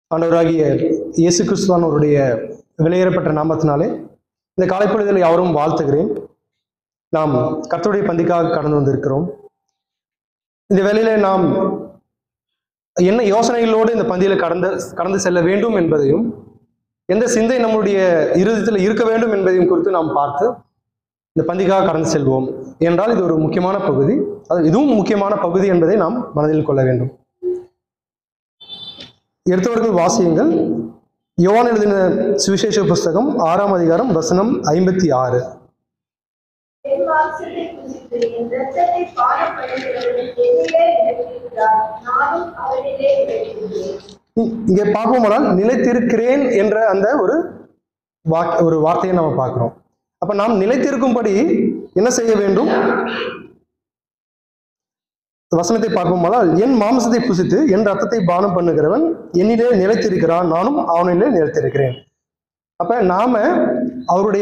ஆண்டவராகிய இயேசு கிறிஸ்துவானவருடைய விலையேறப்பட்ட நாமத்தினாலே இந்த காலைப்பொழுதில் யாவரும் வாழ்த்துகிறேன் நாம் கர்த்தருடைய பந்திக்காக கடந்து வந்திருக்கிறோம் இந்த வேளையில நாம் என்ன யோசனைகளோடு இந்த பந்தியில கடந்து கடந்து செல்ல வேண்டும் என்பதையும் எந்த சிந்தை நம்முடைய இருதயத்தில் இருக்க வேண்டும் என்பதையும் குறித்து நாம் பார்த்து இந்த பந்திக்காக கடந்து செல்வோம் என்றால் இது ஒரு முக்கியமான பகுதி அது இதுவும் முக்கியமான பகுதி என்பதை நாம் மனதில் கொள்ள வேண்டும் எடுத்தவர்கள் வாசியுங்கள் யோவான் எழுதின சுவிசேஷ புஸ்தகம் ஆறாம் அதிகாரம் வசனம் ஐம்பத்தி ஆறு என் மாம்சத்தை புசித்து என் இரத்தத்தை பானம் பண்ணுகிறவன் என்னிலே நிலைத்திருக்கிறார் நானும் அவனிலே நிலைத்திருக்கிறேன் இ- இங்கே பார்ப்போமானால் நிலைத்திருக்கிறேன் என்ற அந்த ஒரு வாக் ஒரு வார்த்தையை நம்ம பார்க்கிறோம் அப்ப நாம் நிலைத்திருக்கும்படி என்ன செய்ய வேண்டும் வசனத்தை பார்ப்போமானால் என் மாம்சத்தை புசித்து என் ரத்தத்தை பானம் பண்ணுகிறவன் என்னிலே நிலைத்திருக்கிறான் நானும் அவனிலே நிலைத்திருக்கிறேன் அப்ப நாம அவருடைய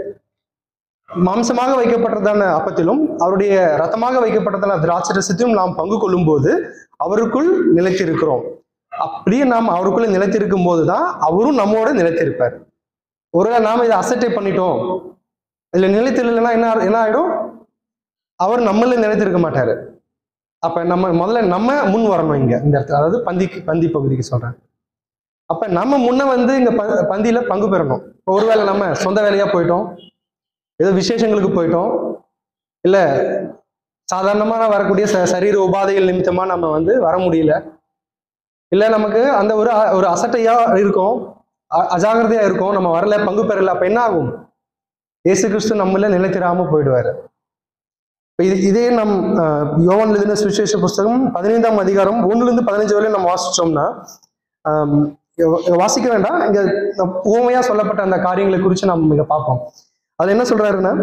மாம்சமாக வைக்கப்பட்டதான அப்பத்திலும் அவருடைய ரத்தமாக வைக்கப்பட்டதான திராட்சரசத்தையும் நாம் பங்கு கொள்ளும்போது அவருக்குள் நிலைத்திருக்கிறோம் அப்படியே நாம் அவருக்குள்ள நிலைத்திருக்கும் போதுதான் அவரும் நம்மோட நிலைத்திருப்பார் ஒருவேளை நாம இதை அசட்டை பண்ணிட்டோம் இதுல நிலைத்திருந்தா என்ன என்ன ஆயிடும் அவர் நம்மள நிலைத்திருக்க மாட்டாரு அப்ப நம்ம முதல்ல நம்ம முன் வரணும் இங்க இந்த இடத்துல அதாவது பந்தி பந்தி பகுதிக்கு சொல்றேன் அப்ப நம்ம முன்ன வந்து இங்க ப- பந்தியில பங்கு பெறணும் இப்போ ஒருவேளை நம்ம சொந்த வேலையா போயிட்டோம் ஏதோ விசேஷங்களுக்கு போயிட்டோம் இல்ல சாதாரணமான வரக்கூடிய ச சரீர உபாதைகள் நிமித்தமா நம்ம வந்து வர முடியல இல்ல நமக்கு அந்த ஒரு அ- ஒரு அசட்டையா இருக்கும் அ- அஜாக்கிரதையா இருக்கும் நம்ம வரல பங்கு பெறல அப்ப என்ன ஆகும் இயேசு கிறிஸ்து நம்மள நிலைத்திராம போயிடுவாரு இப்ப இது இதே நம் அஹ், யோவான் எழுதின சுவிசேஷ புஸ்தகம் பதினைந்தாம் அதிகாரம் ஒண்ணுல இருந்து பதினஞ்சு வரையும் நம்ம வாசிச்சோம்னா ஆம், இங்க வாசிக்க வேண்டாம் இங்க ஊமையா சொல்லப்பட்ட அந்த காரியங்களை குறித்து நம்ம இங்க பார்ப்போம் அதுல என்ன சொல்றாருன்னா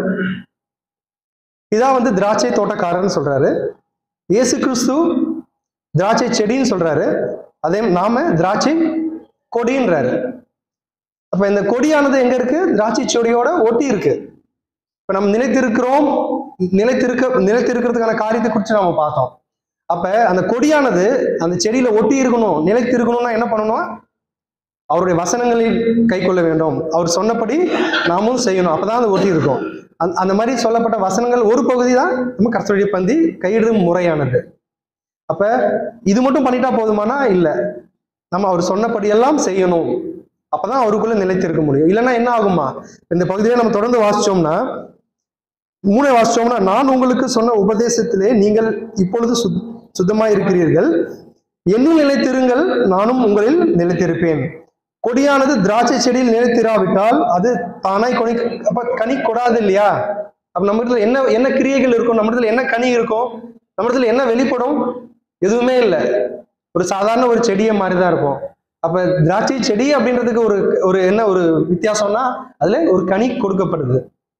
இதான் வந்து திராட்சை தோட்டக்காரன்னு சொல்றாரு இயேசு கிறிஸ்து திராட்சை செடின்னு சொல்றாரு அதே நாம திராட்சை கொடின்றாரு அப்ப இந்த கொடியானது எங்க இருக்கு திராட்சை செடியோட ஒட்டி இருக்கு இப்ப நம்ம நிலைத்திருக்கிறோம் நிலைத்திருக்க நிலைத்திருக்கிறதுக்கான காரியத்தை குறித்து நாம பார்த்தோம் அப்ப அந்த கொடியானது அந்த செடியில ஒட்டி இருக்கணும் நிலைத்திருக்கணும்னா என்ன பண்ணணும் அவருடைய வசனங்களில் கை கொள்ள வேண்டும் அவர் சொன்னபடி நாமும் செய்யணும் அப்பதான் அது ஒட்டி இருக்கும் அந்த அந்த மாதிரி சொல்லப்பட்ட வசனங்கள் ஒரு பகுதி தான் நம்ம கர்த்தருடைய பந்தி கையிடும் முறையானது அப்ப இது மட்டும் பண்ணிட்டா போதுமானா இல்ல நம்ம அவர் சொன்னபடியெல்லாம் செய்யணும் அப்பதான் அவருக்குள்ள நிலைத்திருக்க முடியும் இல்லைன்னா என்ன ஆகுமா இந்த பகுதியை நம்ம தொடர்ந்து வாசிச்சோம்னா மூணை வாசிச்சோம்னா நான் உங்களுக்கு சொன்ன உபதேசத்திலே நீங்கள் இப்பொழுது சுத் சுத்தமாய் இருக்கிறீர்கள் என்னில் நிலைத்திருங்கள் நானும் உங்களில் நிலைத்திருப்பேன் கொடியானது திராட்சை செடியில் நிலைத்திராவிட்டால் அது தானாய் கொனி அப்ப கனி கொடாது இல்லையா அப்ப நம்ம இடத்துல என்ன என்ன கிரியைகள் இருக்கும் நம்ம இடத்துல என்ன கனி இருக்கும் நம்ம இடத்துல என்ன வெளிப்படும் எதுவுமே இல்லை ஒரு சாதாரண ஒரு செடியை மாதிரி தான் இருக்கும் அப்ப திராட்சை செடி அப்படின்றதுக்கு ஒரு ஒரு என்ன ஒரு வித்தியாசம்னா அதுல ஒரு கனி கொடுக்கப்படுது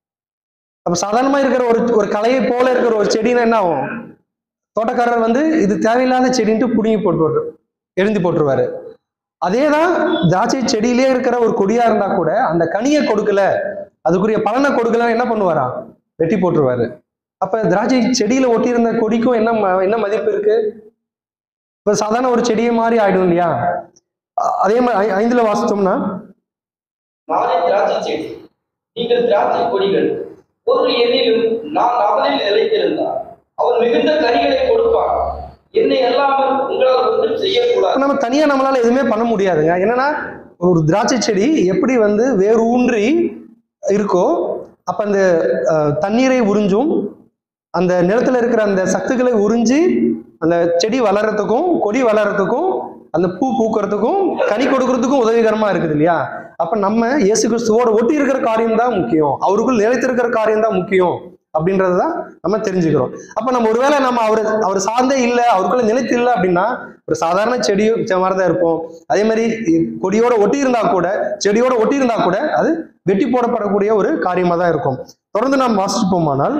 அப்ப சாதாரணமா இருக்கிற ஒரு ஒரு கலையை போல இருக்கிற ஒரு செடினா என்ன ஆகும் தோட்டக்காரர் வந்து இது தேவையில்லாத செடின்ட்டு புடுங்கி போட்டுருவாரு எரிந்து போட்டுருவாரு அதே தான் திராட்சை செடியிலே இருக்கிற ஒரு கொடியா இருந்தா கூட அந்த கனியை கொடுக்கல அதுக்குரிய பலனை கொடுக்கல என்ன பண்ணுவாரா வெட்டி போட்டுருவாரு அப்ப திராட்சை செடியில ஒட்டி இருந்த கொடிக்கும் என்ன ம- என்ன மதிப்பு இருக்கு இப்ப சாதாரண ஒரு செடியை மாதிரி ஆயிடும் இல்லையா அ- அதே மாதிரி ஐ- ஐந்துல வாசித்தோம்னா நானே திராட்சை செடி நீங்கள் திராட்சை கொடிகள் ஒரு எண்ணிலும் நான் அவனில் நிலைத்திருந்தார் அவர் மிகுந்த கனிகளை கொடுப்பார் என்னை அல்லாமல் உங்களால் ஒன்றும் செய்யக்கூடாது நம்ம தனியா நம்மளால எதுவுமே பண்ண முடியாதுங்க என்னன்னா ஒரு திராட்சை செடி எப்படி வந்து வேர் ஊன்றி இருக்கோ அப்ப அந்த அஹ், தண்ணீரை உறிஞ்சும் அந்த நிலத்துல இருக்கிற அந்த சத்துக்களை உறிஞ்சி அந்த செடி வளர்றதுக்கும் கொடி வளர்றதுக்கும் அந்த பூ பூக்கறதுக்கும் கனி கொடுக்கறதுக்கும் உதவிகரமா இருக்குது இல்லையா அப்ப நம்ம இயேசு கிறிஸ்துவோட ஒட்டி இருக்கிற காரியம் தான் முக்கியம் அவருக்குள் நிலைத்திருக்கிற காரியம் தான் முக்கியம் அப்படின்றது தான் நம்ம தெரிஞ்சுக்கிறோம் அப்ப நம்ம ஒருவேளை நம்ம அவர் அவர் சார்ந்தே இல்லை அவருக்குள்ள நிலைத்து இல்லை அப்படின்னா ஒரு சாதாரண செடியும் மாதிரி தான் இருப்போம் அதே மாதிரி இ- கொடியோட ஒட்டி இருந்தா கூட செடியோட ஒட்டி இருந்தா கூட அது வெட்டி போடப்படக்கூடிய ஒரு காரியமா தான் இருக்கும் தொடர்ந்து நாம் வாசிப்போமானால்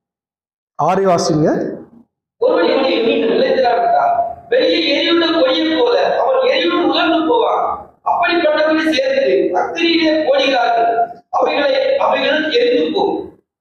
ஆறு வாசிங்க ஒருவன் என்னை நீங்கள் நிலைத்திராவிட்டால் வெளியே எரியுள்ள கொடியை போல அவன் எரியுள் உலர்ந்து போவான் அப்படிப்பட்டவர்களை சேர்த்து அக்கிரியிலே போடுகிறார்கள் அவைகளை அவைகள் எரிந்து போகும்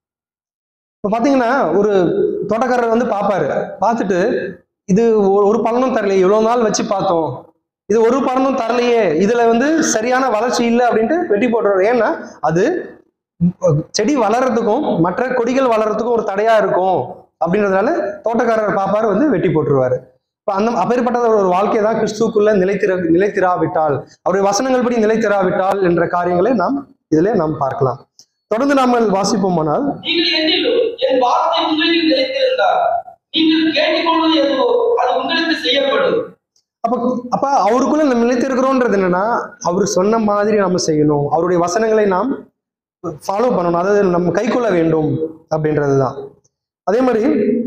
இப்போ பார்த்தீங்கன்னா ஒரு தோட்டக்காரர் வந்து பார்ப்பாரு பார்த்துட்டு இது ஒரு- ஒரு பலனும் தரல இவ்வளோ நாள் வச்சு பார்த்தோம் இது ஒரு பலனும் தரலையே இதுல வந்து சரியான வளர்ச்சி இல்லை அப்படின்ட்டு வெட்டி போட்டுருவாரு ஏன்னா அது செடி வளர்றதுக்கும் மற்ற கொடிகள் வளர்றதுக்கும் ஒரு தடையா இருக்கும் அப்படின்றதுனால தோட்டக்காரர் பாப்பாரு வந்து வெட்டி போட்டுருவாரு இப்ப அந்த அப்பேற்பட்ட ஒரு வாழ்க்கையை தான் கிறிஸ்துக்குள்ள நிலைத்திர நிலைத்திராவிட்டால் அவருடைய வசனங்கள் படி நிலைத்திராவிட்டால் என்ற காரியங்களை நாம் இதிலே நாம் பார்க்கலாம் தொடர்ந்து நாம் வாசிப்போமானால் நீங்கள் என்னிலும் என் வார்த்தை உங்களில் நிலைத்திருந்தால் நீங்கள் கேட்டுக்கொள்வது எதுவோ அது உங்களுக்கு செய்யப்படும் அப்ப அப்ப அவருக்குள்ள நம்ம நிலைத்திருக்கிறோன்றது என்னன்னா அவர் சொன்ன மாதிரி நம்ம செய்யணும் அவருடைய வசனங்களை நாம் ஃபாலோ பண்ணணும் அதாவது நம்ம கைக்கொள்ள வேண்டும் அப்படின்றதுதான் அதே மாதிரி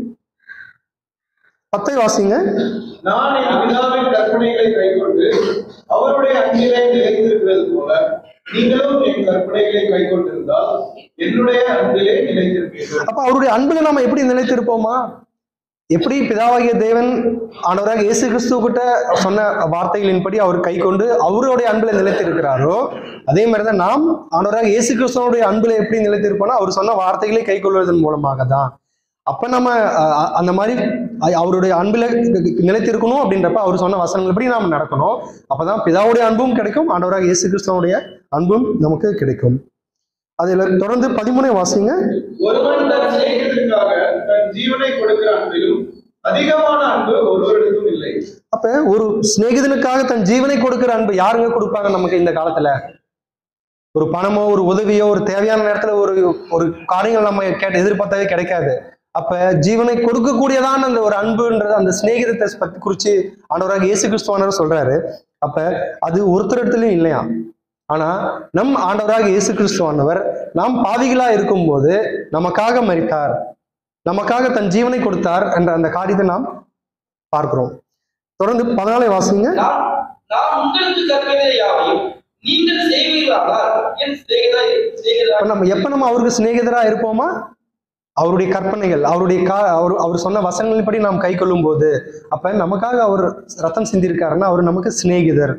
பத்தை வாசிங்க நான் என் பிதாவின் கற்பனைகளை கைக்கொண்டு அவருடைய அன்பிலே நிலைத்திருக்கிறது போல நீங்களும் என் கற்பனைகளை கைக்கொண்டிருந்தால் என்னுடைய அன்பிலே நிலைத்திருப்பீர்கள் அப்ப அவருடைய அன்புல நம்ம எப்படி நிலைத்திருப்போமா எப்படி பிதாவாகிய தேவன் ஆண்டவராக இயேசு கிறிஸ்துவ கிட்ட சொன்ன வார்த்தைகளின்படி அவர் கை கொண்டு அவருடைய அன்புல நிலைத்திருக்கிறாரோ அதே மாதிரி தான் நாம் ஆண்டவராக இயேசு கிறிஸ்துவனுடைய அன்புல எப்படி நிலைத்திருப்போம்னா அவர் சொன்ன வார்த்தைகளை கை கொள்வதன் மூலமாக தான் அப்ப நம்ம அஹ், அஹ், அந்த மாதிரி அ- அவருடைய அன்புல நிலைத்திருக்கணும் அப்படின்றப்ப அவர் சொன்ன வசனங்கள் படி நாம் நடக்கணும் அப்பதான் பிதாவுடைய அன்பும் கிடைக்கும் ஆண்டவராக இயேசு கிறிஸ்துவனுடைய அன்பும் நமக்கு கிடைக்கும் அதுல தொடர்ந்து பதிமூணை வாசிங்க ஒருவன் தன் சிநேகிதனுக்காக தன் ஜீவனை கொடுக்கிற அன்பிலும் அதிகமான அன்பு ஒருவரிடத்தும் இல்லை அப்ப ஒரு சிநேகிதனுக்காக தன் ஜீவனை கொடுக்கிற அன்பு யாருங்க கொடுப்பாங்க நமக்கு இந்த காலத்துல ஒரு பணமோ ஒரு உதவியோ ஒரு தேவையான நேரத்துல ஒரு ஒரு காரியங்கள் நம்ம கேட்ட எதிர்பார்த்தாவே கிடைக்காது அப்ப ஜீவனை கொடுக்கக்கூடியதான அந்த ஒரு அன்புன்றது அந்த சிநேகிதத்தை பத்தி குறிச்சு ஆண்டவராக இயேசு கிறிஸ்துவானவர் சொல்றாரு அப்ப அது ஒருத்தர் இடத்துலயும் இல்லையா ஆனா நம் ஆண்டவராக இயேசு கிறிஸ்துவானவர் நாம் பாவிகளா இருக்கும்போது நமக்காக மரித்தார் நமக்காக தன் ஜீவனை கொடுத்தார் என்ற அந்த காரியத்தை நாம் பார்க்கிறோம் தொடர்ந்து பதினாலை வாசிங்க நான் நான் உங்களுக்கு கற்பித்த யாவையும் நீங்கள் செய்வீர்களானால் என் சிநேகிதா சிநேகிதா அப்ப நம்ம எப்ப நம்ம அவருக்கு சிநேகிதரா இருப்போமா அவருடைய கற்பனைகள் அவருடைய கா அவர் அவர் சொன்ன வசனங்களின்படி நாம் கை கொள்ளும் போது அப்ப நமக்காக அவர் ரத்தம் சிந்திருக்காருன்னா அவர் நமக்கு சிநேகிதர்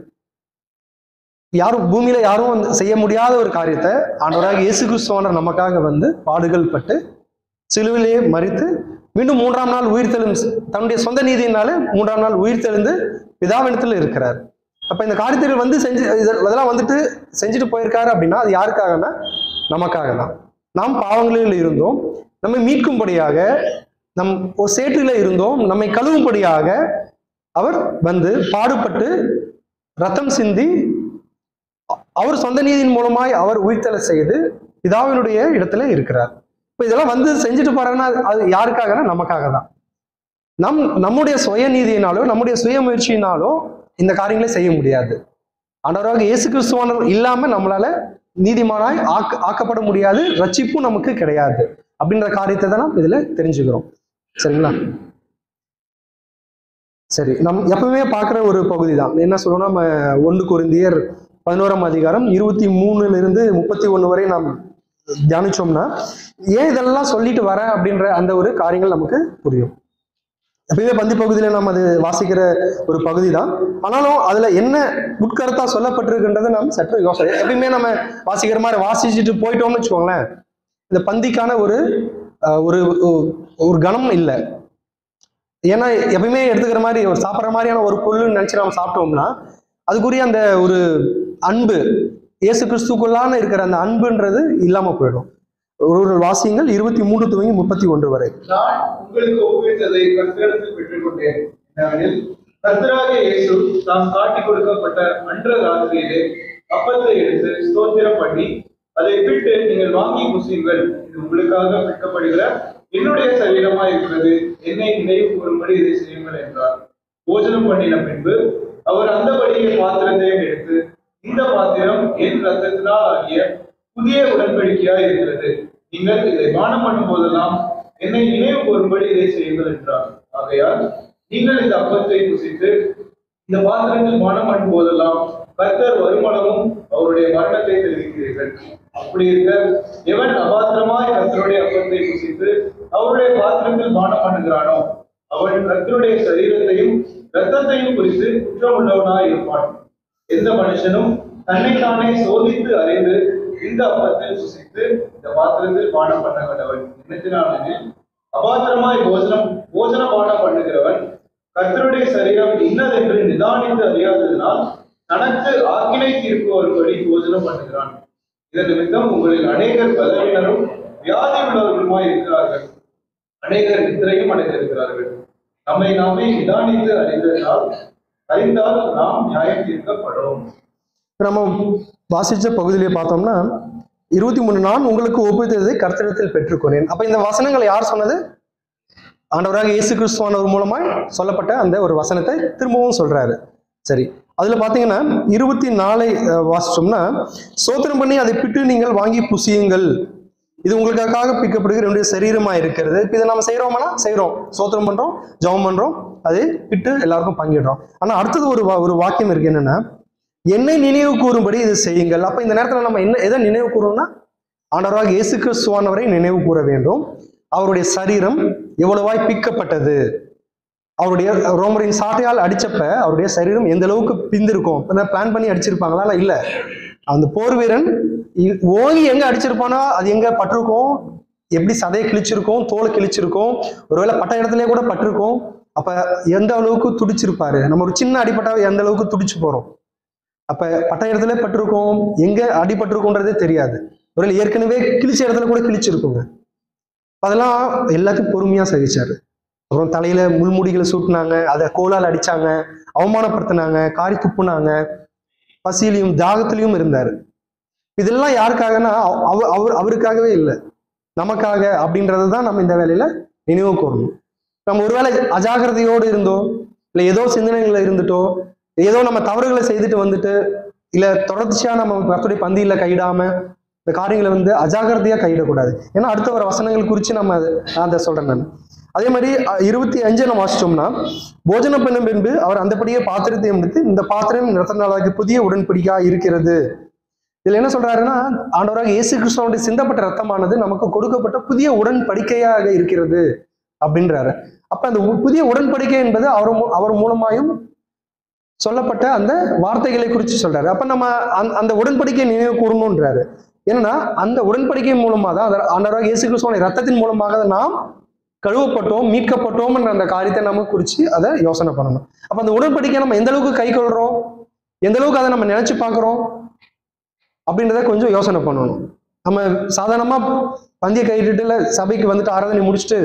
யாரும் பூமியில யாரும் வந்து செய்ய முடியாத ஒரு காரியத்தை ஆண்டவராக இயேசு கிறிஸ்துவானர் நமக்காக வந்து பாடுகள் பட்டு சிலுவிலேயே மறித்து மீண்டும் மூன்றாம் நாள் உயிர்த்தெழுந்து தன்னுடைய சொந்த நீதியினால மூன்றாம் நாள் உயிர்த்தெழுந்து பிதாவினத்தில் இருக்கிறார் அப்ப இந்த காரியத்தில் வந்து செஞ்சு இது- இதெல்லாம் வந்துட்டு செஞ்சுட்டு போயிருக்காரு அப்படின்னா அது யாருக்காகனா நமக்காக தான் நாம் பாவங்களில் இருந்தோம் நம்மை மீட்கும்படியாக நம் ஒரு சேற்றில இருந்தோம் நம்மை கழுவும்படியாக அவர் வந்து பாடுபட்டு ரத்தம் சிந்தி அ- அவர் சொந்த நீதியின் மூலமாய் அவர் உயிர்த்தலை செய்து பிதாவினுடைய இடத்துல இருக்கிறார் இப்போ இதெல்லாம் வந்து செஞ்சுட்டு போறாருன்னா அது- அது யாருக்காகனா நமக்காக தான் நம் நம்முடைய சுய நீதியினாலோ நம்முடைய சுய முயற்சியினாலோ இந்த காரியங்களை செய்ய முடியாது ஆண்டவராக இயேசு கிறிஸ்துவானர் இல்லாம நம்மளால நீதிமானாய் ஆக்க ஆக்கப்பட முடியாது ரட்சிப்பும் நமக்கு கிடையாது அப்படின்ற காரியத்தை தான் நாம் இதுல தெரிஞ்சுக்கிறோம் சரிங்களா சரி நம் எப்பவுமே பார்க்குற ஒரு பகுதி தான் என்ன சொல்றோம்னா நம்ம ஒன்று குருந்தியர் பதினோராம் அதிகாரம் இருபத்தி மூணுல இருந்து முப்பத்தி ஒன்று வரை நாம் தியானிச்சோம்னா ஏன் இதெல்லாம் சொல்லிட்டு வரேன் அப்படின்ற அந்த ஒரு காரியங்கள் நமக்கு புரியும் எப்பயுமே பந்தி பகுதியில நம்ம அது வாசிக்கிற ஒரு பகுதி தான் ஆனாலும் அதுல என்ன உட்கருத்தா சொல்லப்பட்டிருக்குன்றதை நாம் சற்று யோசனை எப்பயுமே நம்ம வாசிக்கிற மாதிரி வாசிச்சுட்டு போயிட்டோம்னு வச்சுக்கோங்களேன் இந்த பந்திக்கான ஒரு அஹ், ஒரு ஒரு- ஒரு கணம் இல்லை ஏன்னா எப்பயுமே எடுத்துக்கிற மாதிரி ஒரு சாப்பிட்ற மாதிரியான ஒரு பொருள்னு நினைச்சு நம்ம சாப்பிட்டோம்னா அதுக்குரிய அந்த ஒரு அன்பு இயேசு கிறிஸ்துக்குள்ளான இருக்கிற அந்த அன்புன்றது இல்லாம போயிடும் ஒரு ஒரு வாசியங்கள் இருபத்தி மூன்று துவங்கி முப்பத்தி ஒன்று வரை நான் உங்களுக்கு ஒப்புவித்ததை கர்த்தரிடத்தில் பெற்றுக்கொண்டேன் என்னவெனில் கர்த்தராகிய இயேசு தாம் காட்டிக் கொடுக்கப்பட்ட அன்ற ராத்திரியிலே அப்பத்தை எடுத்து ஸ்தோத்திரம் பண்ணி அதை விட்டு நீங்கள் வாங்கி புசியுங்கள் இது உங்களுக்காக விற்கப்படுகிற என்னுடைய சரீரமா இருக்கிறது என்னை நினைவு கூறும்படி இதை செய்யுங்கள் என்றார் போஜனம் பண்ணின பின்பு அவர் அந்தபடியே பாத்திரத்தையும் எடுத்து இந்த பாத்திரம் என் ரத்தத்தினால் ஆகிய புதிய உடன்படிக்கையாய் இருக்கிறது நீங்கள் இதை பானம் பண்ணும் போதெல்லாம் என்னை நினைவு கூறும்படி இதை செய்யுங்கள் என்றார் ஆகையால் நீங்கள் இந்த அப்பத்தை புசித்து இந்த பாத்திரங்கள் பானம் பண்ணும் போதெல்லாம் கர்த்தர் வருமானமும் அவருடைய மரணத்தை தெரிவிக்கிறீர்கள் அப்படி இருக்க எவன் அபாத்திரமாய் கர்த்தருடைய அப்பத்தை புசித்து அவருடைய பாத்திரத்தில் பானம் பண்ணுகிறானோ அவன் கர்த்தருடைய சரீரத்தையும் இரத்தத்தையும் குறித்து குற்றமுள்ளவனாய் இருப்பான் எந்த மனுஷனும் தன்னைத்தானே சோதித்து அறிந்து இந்த அப்பத்தில் சுசித்து இந்த பாத்திரத்தில் பானம் பண்ண கடவன் என்னத்தினாலெனில் அபாத்திரமாய் போஜனம் போஜன பானம் பண்ணுகிறவன் கர்த்தருடைய சரீரம் இன்னதென்று நிதானித்து அறியாததினால் தனக்கு ஆக்கினை தீர்ப்பவர்படி போஜனம் பண்ணுகிறான் இதன் நிமித்தம் உங்களில் அநேகர் பலவீனரும் வியாதி உள்ளவர்களுமாய் இருக்கிறார்கள் அநேகர் நித்திரையும் அடைந்திருக்கிறார்கள் நம்மை நாமே நிதானித்து அறிந்ததால் அறிந்தால் நாம் நியாயம் தீர்க்கப்படும் நம்ம வாசிச்ச பகுதியிலே பார்த்தோம்னா இருபத்தி மூணு நான் உங்களுக்கு ஒப்புவித்ததை கர்த்தரிடத்தில் பெற்றுக்கொண்டேன் அப்ப இந்த வசனங்களை யார் சொன்னது ஆண்டவராக இயேசு கிறிஸ்துவானவர் மூலமாய் சொல்லப்பட்ட அந்த ஒரு வசனத்தை திரும்பவும் சொல்றாரு சரி அதுல பாத்தீங்கன்னா இருபத்தி நாலை அஹ், வாசிச்சோம்னா சோத்திரம் பண்ணி அதை பிட்டு நீங்கள் வாங்கி புசியுங்கள் இது உங்களுக்காக பிக்கப்படுகிற என்னுடைய சரீரமா இருக்கிறது இப்ப இதை நம்ம செய்யறோம்னா செய்றோம் சோத்திரம் பண்றோம் ஜெபம் பண்றோம் அதை பிட்டு எல்லாருக்கும் பங்கிடுறோம் ஆனா அடுத்தது ஒரு வா- ஒரு வாக்கியம் இருக்கு என்னன்னா என்னை நினைவு கூறும்படி இது செய்யுங்கள் அப்ப இந்த நேரத்துல நம்ம என்ன எதை நினைவு கூறணும்னா ஆண்டவராக இயேசு கிறிஸ்துவானவரை நினைவு கூற வேண்டும் அவருடைய சரீரம் எவ்வளவாய் பிக்கப்பட்டது அவருடைய ரோமரின் சாட்டையால் அடிச்சப்ப அவருடைய சரீரம் எந்த அளவுக்கு பிந்திருக்கும் பிளான் பண்ணி அடிச்சிருப்பாங்களா இல்ல இல்ல அந்த போர் வீரன் இ- ஓங்கி எங்க அடிச்சிருப்பானோ அது எங்க பட்டிருக்கும் எப்படி சதையை கிழிச்சிருக்கும் தோலை கிழிச்சிருக்கும் ஒருவேளை பட்ட இடத்துலயே கூட பட்டிருக்கும் அப்ப எந்த அளவுக்கு துடிச்சிருப்பாரு நம்ம ஒரு சின்ன அடிப்பட்டா எந்த அளவுக்கு துடிச்சு போறோம் அப்ப பட்ட இடத்துல பட்டிருக்கோம் எங்க அடிபட்டிருக்கும்ன்றதே தெரியாது ஒருவேளை ஏற்கனவே கிழிச்ச இடத்துல கூட கிழிச்சிருக்குங்க அதெல்லாம் எல்லாத்தையும் பொறுமையா சகிச்சாரு அப்புறம் தலையில முள்முடிகளை சூட்டினாங்க அதை கோலால் அடிச்சாங்க அவமானப்படுத்தினாங்க காரி துப்புனாங்க பசியிலையும் தாகத்திலையும் இருந்தாரு இதெல்லாம் யாருக்காகனா அவ- அவ- அவர் அவருக்காகவே இல்லை நமக்காக அப்படின்றது தான் நம்ம இந்த வேலையில நினைவு கூறணும் நம்ம ஒருவேளை அஜாக்கிரதையோடு இருந்தோ இல்லை ஏதோ சிந்தனைகள்ல இருந்துட்டோ ஏதோ நம்ம தவறுகளை செய்துட்டு வந்துட்டு இல்ல தொடர்ச்சியா நம்ம கர்த்தருடைய பந்தியில கையிடாம இந்த காரியங்களை வந்து அஜாக்கிரதையா கையிடக்கூடாது ஏன்னா அடுத்த வர வசனங்கள் குறித்து நம்ம அதை நான் அதை சொல்றேன் நான் அதே மாதிரி அஹ், இருபத்தி அஞ்சை நம்ம வாசிச்சோம்னா போஜனம் பண்ணும் பின்பு அவர் அந்தபடியே பாத்திரத்தை எடுத்து இந்த பாத்திரம் நிறத்தினாலாக புதிய உடன்படிக்கா இருக்கிறது இதுல என்ன சொல்றாருன்னா ஆண்டவராக இயேசு கிறிஸ்துவனுடைய சிந்தப்பட்ட ரத்தமானது நமக்கு கொடுக்கப்பட்ட புதிய உடன்படிக்கையாக இருக்கிறது அப்படின்றாரு அப்ப அந்த உ- புதிய உடன்படிக்கை என்பது அவர் மூ- அவர் மூலமாயும் சொல்லப்பட்ட அந்த வார்த்தைகளை குறித்து சொல்றாரு அப்ப நம்ம அந்த- அந்த உடன்படிக்கை நினைவு கூறணும்ன்றாரு ஏன்னா அந்த உடன்படிக்கை மூலமா தான் அந்த ஆண்டவராக இயேசு கிறிஸ்துவனுடைய ரத்தத்தின் மூலமாக தான் நாம் கழுவப்பட்டோம் மீட்கப்பட்டோம் என்ற அந்த காரியத்தை நம்ம குறித்து அதை யோசனை பண்ணணும் அப்ப அந்த உடன்படிக்கை நம்ம எந்த அளவுக்கு கை கொள்றோம் எந்த அளவுக்கு அதை நம்ம நினைச்சு பார்க்கிறோம் அப்படின்றத கொஞ்சம் யோசனை பண்ணணும் நம்ம சாதாரணமா பந்திய கையிட்டு இல்ல சபைக்கு வந்துட்டு ஆராதனை முடிச்சுட்டு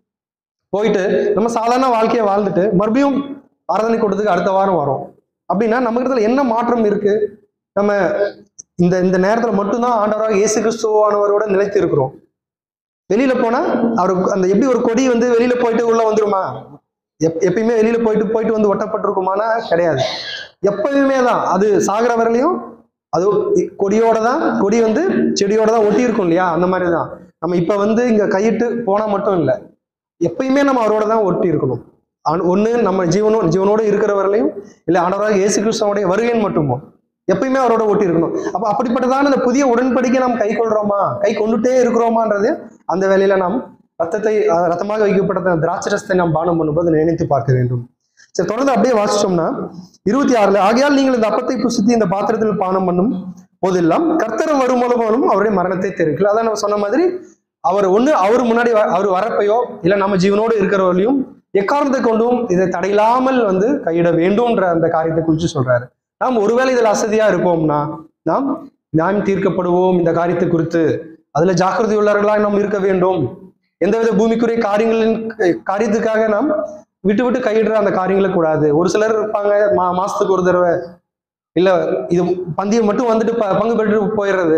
போயிட்டு நம்ம சாதாரண வாழ்க்கையை வாழ்ந்துட்டு மறுபடியும் ஆராதனை கொடுத்ததுக்கு அடுத்த வாரம் வரோம் அப்படின்னா நம்ம இடத்துல என்ன மாற்றம் இருக்கு நம்ம இந்த இந்த நேரத்துல மட்டும்தான் ஆண்டவராக இயேசு கிறிஸ்துவானவரோட நிலைத்து இருக்கிறோம் வெளியில போனா அவருக்கு அந்த எப்படி ஒரு கொடி வந்து வெளியில போயிட்டு உள்ள வந்துருமா எப் எப்பயுமே வெளியில போயிட்டு போயிட்டு வந்து ஒட்டப்பட்டிருக்குமானா கிடையாது எப்பயுமே தான் அது சாகிற வரையிலையும் அது கொடியோட தான் கொடி வந்து செடியோட தான் ஒட்டி இருக்கும் இல்லையா அந்த மாதிரி தான் நம்ம இப்ப வந்து இங்க கையிட்டு போனா மட்டும் இல்லை எப்பயுமே நம்ம அவரோட தான் ஒட்டி இருக்கணும் ஆன- ஒண்ணு நம்ம ஜீவனோ ஜீவனோட இருக்கிற வரையிலையும் இல்லை ஆண்டவராக இயேசு கிறிஸ்துவோடைய வருகைன்னு மட்டுமோ எப்பயுமே அவரோட ஒட்டி இருக்கணும் அப்ப அப்படிப்பட்டதான அந்த புதிய உடன்படிக்கை நாம் கை கொள்றோமா கை கொண்டுட்டே இருக்கிறோமான்றது அந்த வேலையில நாம் ரத்தத்தை அஹ், ரத்தமாக வைக்கப்பட்ட அந்த திராட்சரசத்தை நாம் பானம் பண்ணும்போது நினைத்து பார்க்க வேண்டும் சரி தொடர்ந்து அப்படியே வாசிச்சோம்னா இருபத்தி ஆறுல ஆகையால் நீங்கள் இந்த அப்பத்தை புசித்து இந்த பாத்திரத்தில் பானம் பண்ணும் போதெல்லாம் கர்த்தர் வருமளவும் அவருடைய மரணத்தை தெரிவிக்கல அதான் நம்ம சொன்ன மாதிரி அவர் ஒண்ணு அவர் முன்னாடி வ- அவர் வரப்பையோ இல்ல நம்ம ஜீவனோடு இருக்கிறவர்களையும் எக்காரணத்தை கொண்டும் இதை தடையில்லாமல் வந்து கையிட வேண்டும்ன்ற அந்த காரியத்தை குறித்து சொல்றாரு நாம் ஒருவேளை இதில் அசதியா இருப்போம்னா நாம் நியாயம் தீர்க்கப்படுவோம் இந்த காரியத்தை குறித்து அதுல ஜாக்கிரதை உள்ளவர்களாக நாம் இருக்க வேண்டும் எந்தவித பூமிக்குரிய காரியங்களின் காரியத்துக்காக நாம் விட்டு விட்டு கையிடுற அந்த காரியங்களை கூடாது ஒரு சிலர் இருப்பாங்க மா மாசத்துக்கு ஒரு தடவை இல்ல இது பந்தயம் மட்டும் வந்துட்டு ப- பங்கு பெற்று போயிடுறது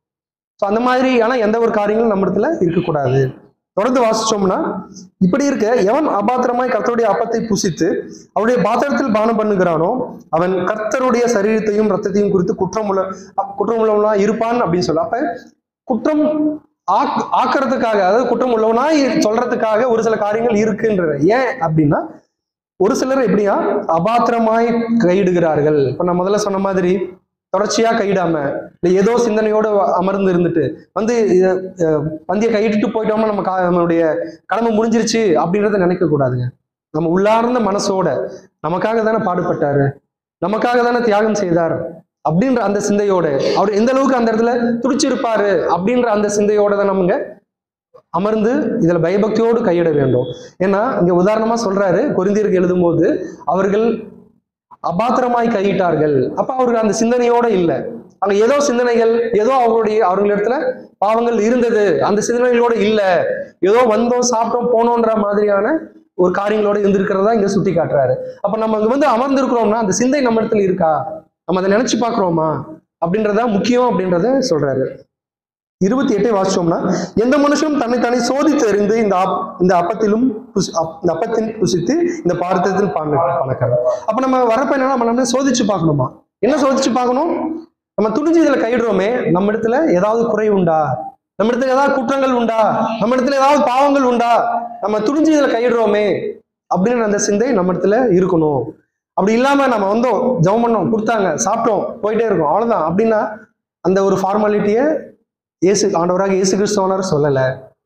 ஸோ அந்த மாதிரியான எந்த ஒரு காரியங்களும் நம்ம இடத்துல இருக்கக்கூடாது தொடர்ந்து வாசிச்சோம்னா இப்படி இருக்க எவன் அபாத்திரமாய் கர்த்தருடைய அப்பத்தை புசித்து அவருடைய பாத்திரத்தில் பானம் பண்ணுகிறானோ அவன் கர்த்தருடைய சரீரத்தையும் ரத்தத்தையும் குறித்து குற்றமுள்ள குற்றம் உள்ளவனா இருப்பான் அப்படின்னு சொல்ல அப்ப குற்றம் ஆக் ஆக்கிறதுக்காக அதாவது குற்றம் உள்ளவனா இ- சொல்றதுக்காக ஒரு சில காரியங்கள் இருக்குன்ற ஏன் அப்படின்னா ஒரு சிலர் எப்படியா அபாத்திரமாய் கையிடுகிறார்கள் இப்ப நான் முதல்ல சொன்ன மாதிரி தொடர்ச்சியா கையிடாம இல்லை ஏதோ சிந்தனையோட அமர்ந்து இருந்துட்டு வந்து இத, அஹ், பந்திய கையிட்டு போயிட்டோம்னா நம்ம கா- நம்மளுடைய கடமை முடிஞ்சிருச்சு அப்படின்றத நினைக்க கூடாதுங்க நம்ம உள்ளார்ந்த மனசோட நமக்காக தானே பாடுபட்டாரு நமக்காக தானே தியாகம் செய்தார் அப்படின்ற அந்த சிந்தையோட அவர் எந்த அளவுக்கு அந்த இடத்துல துடிச்சிருப்பாரு அப்படின்ற அந்த சிந்தையோட தான் நம்ம அமர்ந்து இதுல பயபக்தியோடு கையிட வேண்டும் ஏன்னா இங்க உதாரணமா சொல்றாரு கொரிந்தியருக்கு எழுதும்போது அவர்கள் அபாத்திரமாய் கையிட்டார்கள் அப்ப அவருக்கு அந்த சிந்தனையோட இல்லை அங்க ஏதோ சிந்தனைகள் ஏதோ அவருடைய அவர்களிடத்துல பாவங்கள் இருந்தது அந்த சிந்தனைகளோட இல்ல ஏதோ வந்தோம் சாப்பிட்டோம் போனோன்ற மாதிரியான ஒரு காரியங்களோட இருந்திருக்கிறதா இங்க சுட்டி காட்டுறாரு அப்ப நம்ம இங்க வந்து அமர்ந்திருக்கிறோம்னா அந்த சிந்தை நம்ம இடத்துல இருக்கா நம்ம அதை நினைச்சு பார்க்கிறோமா அப்படின்றதா முக்கியம் அப்படின்றத சொல்றாரு இருபத்தி எட்டை வாசிச்சோம்னா எந்த மனுஷனும் தன்னைத்தானே சோதித்து அறிந்து இந்த அப்- இந்த அப்பத்திலும் புசி- அப்- இந்த அப்பத்தின் புசித்து இந்த பாரதத்தில் பணக்காரன் அப்ப நம்ம வரப்ப என்னன்னா நம்ம நம்ம சோதிச்சு பார்க்கணுமா என்ன சோதிச்சு பார்க்கணும் நம்ம துணிஞ்சு இதுல கையிடுறோமே நம்ம இடத்துல ஏதாவது குறை உண்டா நம்ம இடத்துல ஏதாவது குற்றங்கள் உண்டா நம்ம இடத்துல ஏதாவது பாவங்கள் உண்டா நம்ம துணிஞ்சு இதுல கையிடுறோமே அப்படின்னு அந்த சிந்தை நம்ம இடத்துல இருக்கணும் அப்படி இல்லாம நம்ம வந்தோம் ஜெபம் பண்ணோம் கொடுத்தாங்க சாப்பிட்டோம் போயிட்டே இருக்கோம் அவ்வளவுதான் அப்படின்னா அந்த ஒரு ஃபார்மாலிட்டியை இயேசு ஆண்டவராக இயேசு கிறிஸ்தவனர் சொல்லல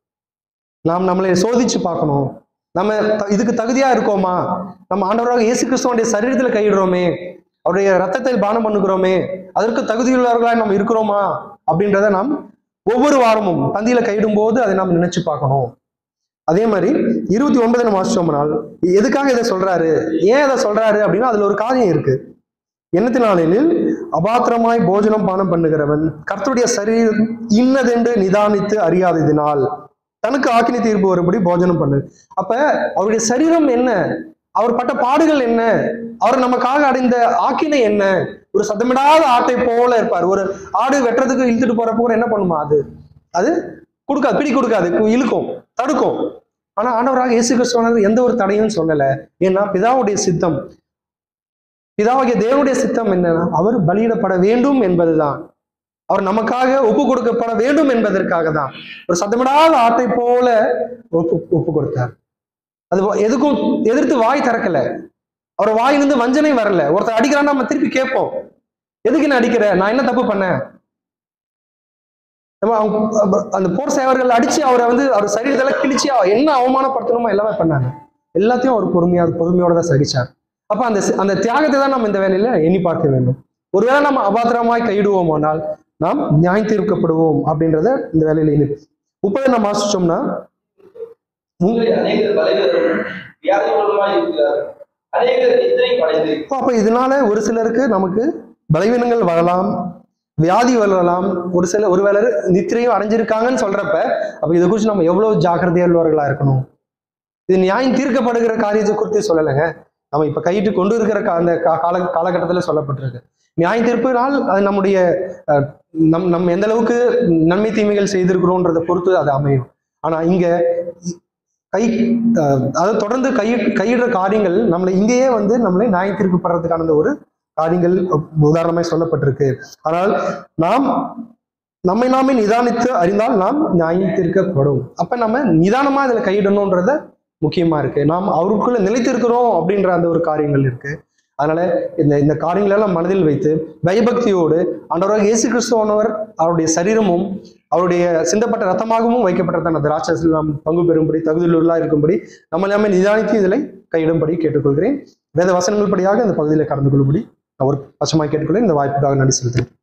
நாம் நம்மளை சோதிச்சு பார்க்கணும் நம்ம த- இதுக்கு தகுதியா இருக்கோமா நம்ம ஆண்டவராக இயேசு கிறிஸ்துவனுடைய சரீரத்துல கையிடுறோமே அவருடைய ரத்தத்தை பானம் பண்ணுகிறோமே அதற்கு தகுதியுள்ளவர்களாக நம்ம இருக்கிறோமா அப்படின்றத நாம் ஒவ்வொரு வாரமும் பந்தியில கையிடும் போது அதை நாம் நினைச்சு பார்க்கணும் அதே மாதிரி இருபத்தி ஒன்பது நம்ம வாசிச்சோம்னால் எதுக்காக இதை சொல்றாரு ஏன் இதை சொல்றாரு அப்படின்னா அதுல ஒரு காரியம் இருக்கு என்னத்தினாலெனில் அபாத்திரமாய் போஜனம் பானம் பண்ணுகிறவன் கர்த்தருடைய சரீரம் இன்னதென்று நிதானித்து அறியாததினால் தனக்கு ஆக்கினி தீர்ப்பு வரும்படி போஜனம் பண்ணு அப்ப அவருடைய சரீரம் என்ன அவர் பட்ட பாடுகள் என்ன அவர் நமக்காக அடைந்த ஆக்கினை என்ன ஒரு சத்தமிடாத ஆட்டை போல இருப்பார் ஒரு ஆடு வெட்டுறதுக்கு இழுத்துட்டு போறப்ப கூட என்ன பண்ணுமா அது அது கொடுக்காது பிடி கொடுக்காது கு- இழுக்கும் தடுக்கும் ஆனா ஆண்டவராக இயேசு கிறிஸ்துவானது எந்த ஒரு தடையும் சொல்லல ஏன்னா பிதாவுடைய சித்தம் பிதாவாகிய தேவனுடைய சித்தம் என்னன்னா அவர் பலியிடப்பட வேண்டும் என்பதுதான் அவர் நமக்காக ஒப்பு கொடுக்கப்பட வேண்டும் என்பதற்காக தான் ஒரு சத்தமிடாத ஆட்டை போல ஒப்பு ஒப்பு கொடுத்தார் அது எதுக்கும் எதிர்த்து வாய் திறக்கல அவர் வாயிலிருந்து வஞ்சனை வரல ஒருத்தர் அடிக்கிறான்னா நம்ம திருப்பி கேட்போம் எதுக்கு என்ன அடிக்கிற நான் என்ன தப்பு பண்ணேன் நம்ம அவங்க அந்த போர் சேவர்கள் அடிச்சு அவரை வந்து அவர் சரீரத்தில் கிழிச்சு என்ன அவமானப்படுத்தணுமோ எல்லாமே பண்ணாங்க எல்லாத்தையும் அவர் பொறுமையா பொறுமையோட தான் சகிச்சார் அப்ப அந்த சி- அந்த தியாகத்தை தான் நம்ம இந்த வேலையில எண்ணி பார்க்க வேண்டும் ஒருவேளை நம்ம அபாத்திரமாய் கையிடுவோமானால் நாம் நியாயம் தீர்க்கப்படுவோம் அப்படின்றத இந்த வேலையில எண்ணி முப்பது நம்ம வாசிச்சோம்னா உங்களில் அநேகர் பலவீனரும் வியாதியுள்ளவருமாய் இருக்கிறார் அநேகர் நித்திரை அடைந்து அப்ப இதனால ஒரு சிலருக்கு நமக்கு பலவீனங்கள் வரலாம் வியாதி வரலாம் ஒரு சில ஒருவேளை நித்திரையும் அடைஞ்சிருக்காங்கன்னு சொல்றப்ப அப்ப இதை குறித்து நம்ம எவ்வளவு ஜாக்கிரதையா உள்ளவர்களா இருக்கணும் இது நியாயம் தீர்க்கப்படுகிற காரியத்தை குறித்து சொல்லலைங்க நம்ம இப்ப கையிட்டு கொண்டு இருக்கிற கா- அந்த கா- கால காலகட்டத்தில் சொல்லப்பட்டிருக்கு நியாயம் தீர்ப்பினால் அது நம்முடைய அஹ், நம் நம்ம எந்த அளவுக்கு நன்மை தீமைகள் செய்திருக்கிறோன்றதை பொறுத்து அது அமையும் ஆனா இங்க கை அஹ், அதாவது தொடர்ந்து கை கையிடுற காரியங்கள் நம்மளை இங்கேயே வந்து நம்மளை நியாயம் தீர்க்கப்படுறதுக்கான அந்த ஒரு காரியங்கள் உதாரணமாய் சொல்லப்பட்டிருக்கு ஆனால் நாம் நம்மை நாமே நிதானித்து அறிந்தால் நாம் நியாயம் தீர்க்கப்படும் அப்ப நம்ம நிதானமா இதுல கையிடணும்ன்றத முக்கியமா இருக்கு நாம் அவருக்குள்ள நிலைத்திருக்கிறோம் அப்படின்ற அந்த ஒரு காரியங்கள் இருக்கு அதனால இந்த இந்த காரியங்களை எல்லாம் மனதில் வைத்து பயபக்தியோடு ஆண்டவராக இயேசு கிறிஸ்துவானவர் அவருடைய சரீரமும் அவருடைய சிந்தப்பட்ட ரத்தமாகவும் வைக்கப்பட்ட அந்த ராட்சசில் நாம் பங்கு பெறும்படி தகுதியுள்ளா இருக்கும்படி நம்ம எல்லாமே நிதானித்து இதில் கையிடும்படி கேட்டுக்கொள்கிறேன் வேத வசனங்கள் படியாக இந்த பகுதியில் கலந்து கொள்ளும்படி நான் ஒரு பட்சமாக கேட்டுக்கொள்ள இந்த வாய்ப்புக்காக நன்றி செலுத்துகிறேன்